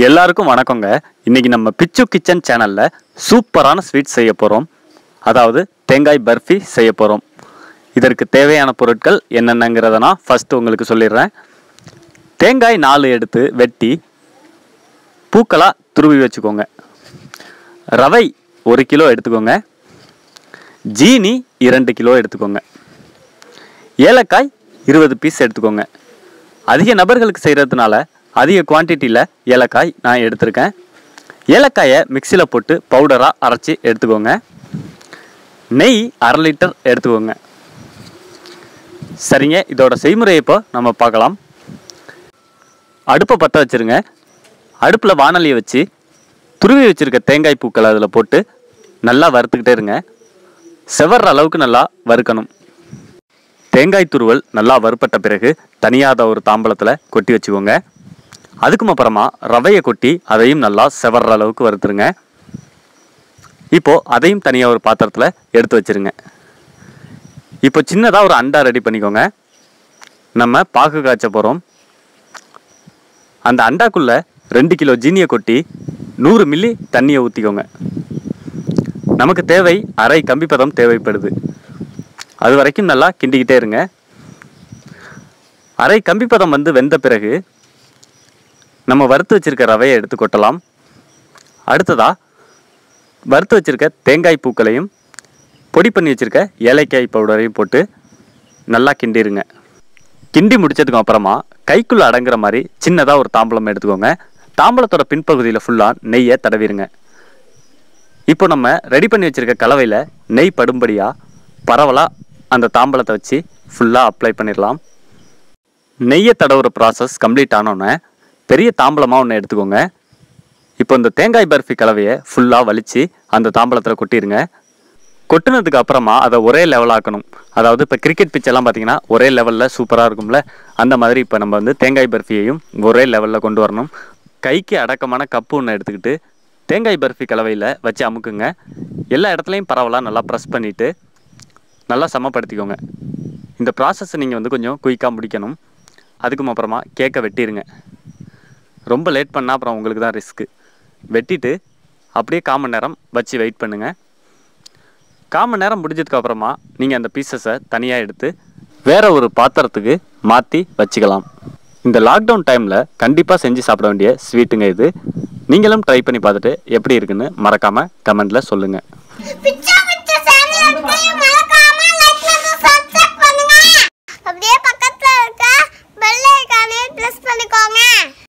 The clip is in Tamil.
எல்லாருக்கும் வணக்கங்க இன்னைக்கு நம்ம பிச்சு கிச்சன் சேனல்ல சூப்பரான ஸ்வீட் செய்ய போறோம் அதாவது தேங்காய் பர்ஃபி செய்ய போறோம் இதற்கு தேவையான பொருட்கள் என்னென்னங்கிறத நான் ஃபர்ஸ்ட் உங்களுக்கு சொல்லிடுறேன் தேங்காய் நாலு எடுத்து வெட்டி பூக்களா துருவி வச்சுக்கோங்க ரவை ஒரு கிலோ எடுத்துக்கோங்க ஜீனி இரண்டு கிலோ எடுத்துக்கோங்க ஏலக்காய் இருபது பீஸ் எடுத்துக்கோங்க அதிக நபர்களுக்கு செய்கிறதுனால அதிக குவான்டிட்டியில் ஏலக்காய் நான் எடுத்திருக்கேன் ஏலக்காயை மிக்சியில் போட்டு பவுடராக அரைச்சி எடுத்துக்கோங்க நெய் அரை லிட்டர் எடுத்துக்கோங்க சரிங்க இதோட செய்முறையை இப்போ நம்ம பார்க்கலாம் அடுப்பை பற்ற வச்சுருங்க அடுப்பில் வானலியை வச்சு துருவி வச்சுருக்க தேங்காய் பூக்களை அதில் போட்டு நல்லா வறுத்துக்கிட்டே இருங்க செவர்ற அளவுக்கு நல்லா வறுக்கணும் தேங்காய் துருவல் நல்லா வறுப்பட்ட பிறகு தனியாத ஒரு தாம்பலத்தில் கொட்டி வச்சுக்கோங்க அதுக்கும் அப்புறமா ரவையை கொட்டி அதையும் நல்லா செவர்ற அளவுக்கு வறுத்துருங்க இப்போ அதையும் தனியாக ஒரு பாத்திரத்தில் எடுத்து வச்சிருங்க இப்போ சின்னதாக ஒரு அண்டா ரெடி பண்ணிக்கோங்க நம்ம பாகு காய்ச்ச போகிறோம் அந்த அண்டாக்குள்ள ரெண்டு கிலோ ஜீனியை கொட்டி நூறு மில்லி தண்ணியை ஊற்றிக்கோங்க நமக்கு தேவை அரை கம்பி பதம் தேவைப்படுது அது வரைக்கும் நல்லா கிண்டிக்கிட்டே இருங்க அரை கம்பி பதம் வந்து வெந்த பிறகு நம்ம வறுத்து வச்சிருக்க ரவையை எடுத்து கொட்டலாம் அடுத்ததா வறுத்து வச்சிருக்க தேங்காய் பூக்களையும் பொடி பண்ணி வச்சிருக்க ஏலக்காய் பவுடரையும் போட்டு நல்லா கிண்டிருங்க கிண்டி முடிச்சதுக்கு அப்புறமா கைக்குள்ள அடங்குற மாதிரி சின்னதாக ஒரு தாம்பலம் எடுத்துக்கோங்க தாம்பலத்தோட பின்பகுதியில் ஃபுல்லாக நெய்யை தடவிடுங்க இப்போ நம்ம ரெடி பண்ணி வச்சிருக்க கலவையில் நெய் படும்படியாக பரவலாக அந்த தாம்பலத்தை வச்சு ஃபுல்லாக அப்ளை பண்ணிடலாம் நெய்யை தடவுற ப்ராசஸ் கம்ப்ளீட் ஆனோடனே பெரிய தாம்பலமாக ஒன்று எடுத்துக்கோங்க இப்போ இந்த தேங்காய் பர்ஃபி கலவையை ஃபுல்லாக வலிச்சு அந்த தாம்பலத்தில் கொட்டிடுங்க கொட்டினதுக்கு அப்புறமா அதை ஒரே லெவலாக்கணும் அதாவது இப்போ கிரிக்கெட் பிச்செல்லாம் பார்த்தீங்கன்னா ஒரே லெவலில் சூப்பராக இருக்கும்ல அந்த மாதிரி இப்போ நம்ம வந்து தேங்காய் பர்ஃபியையும் ஒரே லெவலில் கொண்டு வரணும் கைக்கு அடக்கமான கப்பு ஒன்று எடுத்துக்கிட்டு தேங்காய் பர்ஃபி கலவையில் வச்சு அமுக்குங்க எல்லா இடத்துலையும் பரவலாக நல்லா ப்ரெஸ் பண்ணிவிட்டு நல்லா சமப்படுத்திக்கோங்க இந்த ப்ராசஸை நீங்கள் வந்து கொஞ்சம் குயிக்காக முடிக்கணும் அதுக்கும் அப்புறமா கேக்கை வெட்டிடுங்க ரொம்ப லேட் பண்ணால் அப்புறம் உங்களுக்கு தான் ரிஸ்க்கு வெட்டிட்டு அப்படியே கால் மணி நேரம் வச்சு வெயிட் பண்ணுங்கள் கால் மணி நேரம் முடிஞ்சதுக்கு அப்புறமா நீங்கள் அந்த பீசஸை தனியாக எடுத்து வேற ஒரு பாத்திரத்துக்கு மாற்றி வச்சுக்கலாம் இந்த லாக்டவுன் டைமில் கண்டிப்பாக செஞ்சு சாப்பிட வேண்டிய ஸ்வீட்டுங்க இது நீங்களும் ட்ரை பண்ணி பார்த்துட்டு எப்படி இருக்குன்னு மறக்காமல் கமெண்டில் சொல்லுங்கள் பிச்சா பிச்சா சேனலுக்கு மறக்காம லைக் பண்ணி சப்ஸ்கிரைப் பண்ணுங்க அப்படியே பக்கத்துல இருக்க பெல் ஐகானை பிரஸ் பண்ணிக்கோங்க